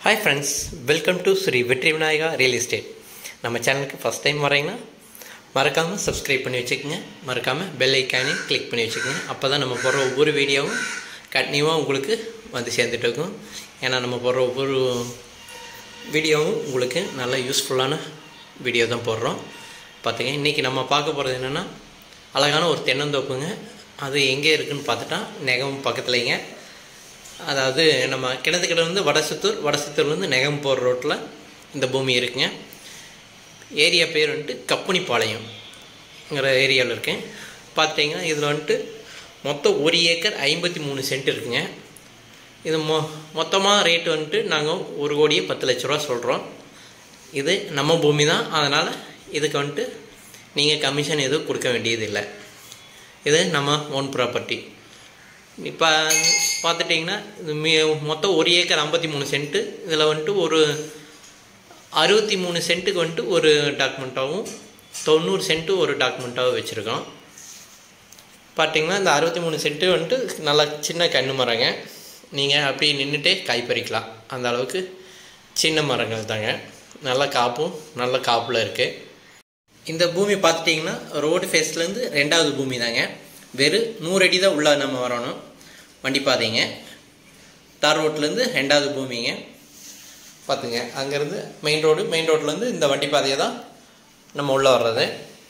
hi friends welcome to Sri Vetri Vinayaka real estate நம்ம சேனலுக்கு first time வரீங்கன்னா மறக்காமல் சப்ஸ்கிரைப் பண்ணி வச்சுக்கோங்க மறக்காமல் பெல் ஐக்கானையும் கிளிக் பண்ணி வச்சுக்கோங்க அப்போ தான் நம்ம போடுற ஒவ்வொரு வீடியோவும் கண்டினியூவாக உங்களுக்கு வந்து சேர்ந்துட்டு இருக்கும் ஏன்னா நம்ம போடுற ஒவ்வொரு வீடியோவும் உங்களுக்கு நல்ல யூஸ்ஃபுல்லான வீடியோ தான் போடுறோம் பார்த்துங்க இன்றைக்கி நம்ம பார்க்க போகிறது என்னென்னா அழகான ஒரு தென்னந்தோப்புங்க அது எங்கே இருக்குதுன்னு பார்த்துட்டா நெகம் பக்கத்துலேங்க அதாவது நம்ம கிணத்துக்கிட்ட வந்து வடசித்தூர் வடசித்தூர்லேருந்து நெகம் போகிற ரோட்டில் இந்த பூமி இருக்குங்க ஏரியா பேர் வந்துட்டு கப்புனிப்பாளையங்கிற ஏரியாவில் இருக்கேன் பார்த்தீங்கன்னா இதில் வந்துட்டு மொத்தம் ஒரு ஏக்கர் ஐம்பத்தி மூணு சென்ட் இருக்குங்க இது மொ மொத்தமாக ரேட்டு வந்துட்டு நாங்கள் ஒரு கோடியே பத்து லட்ச ரூபா சொல்கிறோம் இது நம்ம பூமி தான் அதனால் இதுக்கு வந்துட்டு நீங்கள் கமிஷன் எதுவும் கொடுக்க வேண்டியதில்லை இது நம்ம ஓன் ப்ராப்பர்ட்டி இப்போ பார்த்துட்டிங்கன்னா இது மீ மொத்தம் ஒரு ஏக்கர் ஐம்பத்தி மூணு சென்ட்டு இதில் வந்துட்டு ஒரு அறுபத்தி மூணு சென்ட்டுக்கு வந்துட்டு ஒரு டாக்குமெண்ட்டாகவும் தொண்ணூறு சென்ட்டு ஒரு டாக்குமெண்ட்டாகவும் வச்சுருக்கோம் பார்த்தீங்கன்னா இந்த அறுபத்தி மூணு சென்ட்டு வந்துட்டு நல்லா சின்ன கன்று மரங்க நீங்கள் அப்படி நின்றுட்டே காய் பறிக்கலாம் அந்த அளவுக்கு சின்ன மரங்கள் தாங்க நல்ல காப்பும் நல்ல காப்பில் இருக்குது இந்த பூமி பார்த்துட்டிங்கன்னா ரோடு ஃபேஸ்லேருந்து ரெண்டாவது பூமி தாங்க வெறும் நூறு அடி தான் உள்ளே நம்ம வரணும் வண்டி பாதைங்க தார் ரோட்லேருந்து ரெண்டாவது பூமிங்க பார்த்துங்க அங்கேருந்து மெயின் ரோடு மெயின் ரோட்லேருந்து இந்த வண்டி பாதையை தான் நம்ம உள்ளே வர்றது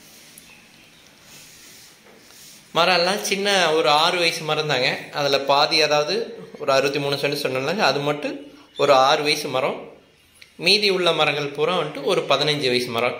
மரம் எல்லாம் சின்ன ஒரு ஆறு வயசு மரம் தாங்க அதில் பாதி அதாவது ஒரு அறுபத்தி மூணு சென்ட் சொன்னாங்க அது மட்டும் ஒரு ஆறு வயசு மரம் மீதி உள்ள மரங்கள் பூரா வந்துட்டு ஒரு பதினஞ்சு வயசு மரம்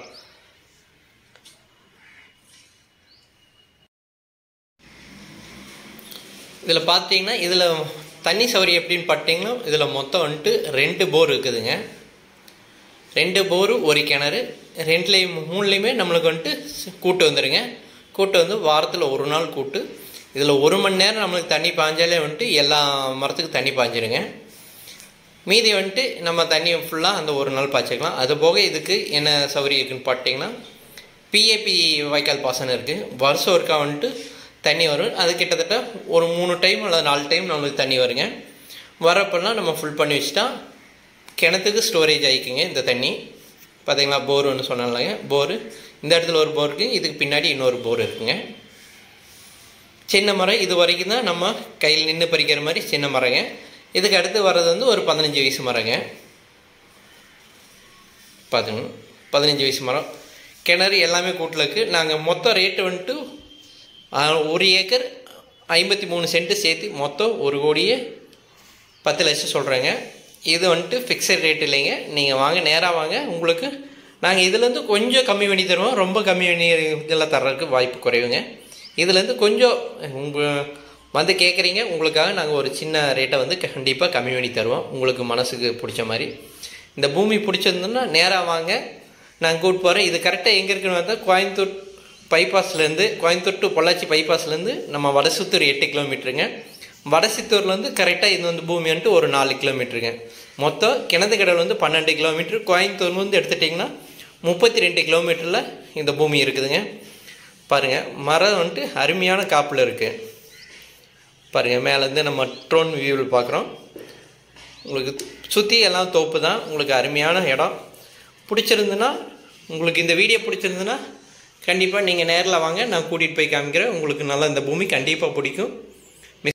இதில் பார்த்தீங்கன்னா இதில் தண்ணி சௌகரியம் எப்படின்னு பார்த்தீங்கன்னா இதில் மொத்தம் வந்துட்டு ரெண்டு போர் இருக்குதுங்க ரெண்டு போரு ஒரு கிணறு ரெண்டுலேயும் மூணுலேயுமே நம்மளுக்கு வந்துட்டு கூட்டு வந்துடுங்க கூட்டு வந்து வாரத்தில் ஒரு நாள் கூட்டு இதில் ஒரு மணி நேரம் நம்மளுக்கு தண்ணி பாஞ்சாலே வந்துட்டு எல்லா மரத்துக்கும் தண்ணி பாஞ்சிருங்க மீதி வந்துட்டு நம்ம தண்ணி ஃபுல்லாக அந்த ஒரு நாள் பாய்ச்சிக்கலாம் அது போக இதுக்கு என்ன சௌகரியம் இருக்குன்னு பார்த்தீங்கன்னா பிஏபி வாய்க்கால் பாசனம் இருக்குது வருஷம் ஒருக்கா வந்துட்டு தண்ணி வரும் அது கிட்டத்தட்ட ஒரு மூணு டைம் அல்லது நாலு டைம் நம்மளுக்கு தண்ணி வருங்க வரப்பெல்லாம் நம்ம ஃபுல் பண்ணி வச்சுட்டா கிணத்துக்கு ஸ்டோரேஜ் ஆகிக்குங்க இந்த தண்ணி பார்த்தீங்களா போர் ஒன்று சொன்னாங்க போரு இந்த இடத்துல ஒரு போர் இருக்குது இதுக்கு பின்னாடி இன்னொரு போர் இருக்குங்க சின்ன மரம் இது வரைக்கும் தான் நம்ம கையில் நின்று பறிக்கிற மாதிரி சின்ன மரங்க இதுக்கு அடுத்து வர்றது வந்து ஒரு பதினஞ்சு வயசு மரங்க பார்த்துங்க பதினஞ்சு வயசு மரம் கிணறு எல்லாமே கூட்டில் இருக்குது நாங்கள் மொத்தம் ரேட்டு வந்துட்டு ஒரு ஏக்கர் ஐம்பத்தி மூணு சென்ட்டு சேர்த்து மொத்தம் ஒரு கோடியே பத்து லட்சம் சொல்கிறேங்க இது வந்துட்டு ஃபிக்ஸட் ரேட் இல்லைங்க நீங்கள் வாங்க நேராக வாங்க உங்களுக்கு நாங்கள் இதுலேருந்து கொஞ்சம் கம்மி பண்ணி தருவோம் ரொம்ப கம்மி பண்ணி இதெல்லாம் தர்றதுக்கு வாய்ப்பு குறைவுங்க இதுலேருந்து கொஞ்சம் உங்கள் வந்து கேட்குறீங்க உங்களுக்காக நாங்கள் ஒரு சின்ன ரேட்டை வந்து கண்டிப்பாக கம்மி பண்ணி தருவோம் உங்களுக்கு மனசுக்கு பிடிச்ச மாதிரி இந்த பூமி பிடிச்சிருந்தோன்னா நேராக வாங்க நாங்கள் கூப்பிட்டு போகிறேன் இது கரெக்டாக எங்கே இருக்குன்னு பார்த்தா கோயம்புத்தூர் பைபாஸ்லேருந்து கோயம்புத்தூர் டு பொள்ளாச்சி பைபாஸ்லேருந்து நம்ம வடசுத்தூர் எட்டு கிலோமீட்டருங்க வடசித்தூர்லேருந்து கரெக்டாக இது வந்து பூமி வந்துட்டு ஒரு நாலு கிலோமீட்டருங்க மொத்தம் கிணத்து கடல் வந்து பன்னெண்டு கிலோமீட்டர் கோயம்புத்தூர்லேருந்து எடுத்துட்டிங்கன்னா முப்பத்தி ரெண்டு கிலோமீட்டரில் இந்த பூமி இருக்குதுங்க பாருங்கள் மரம் வந்துட்டு அருமையான காப்பில் இருக்குது பாருங்கள் மேலேருந்து நம்ம ட்ரோன் வியூவில் பார்க்குறோம் உங்களுக்கு சுற்றி எல்லாம் தோப்பு தான் உங்களுக்கு அருமையான இடம் பிடிச்சிருந்துன்னா உங்களுக்கு இந்த வீடியோ பிடிச்சிருந்துன்னா கண்டிப்பாக நீங்கள் நேரில் வாங்க நான் கூட்டிகிட்டு போய் காமிக்கிறேன் உங்களுக்கு நல்லா இந்த பூமி கண்டிப்பாக பிடிக்கும்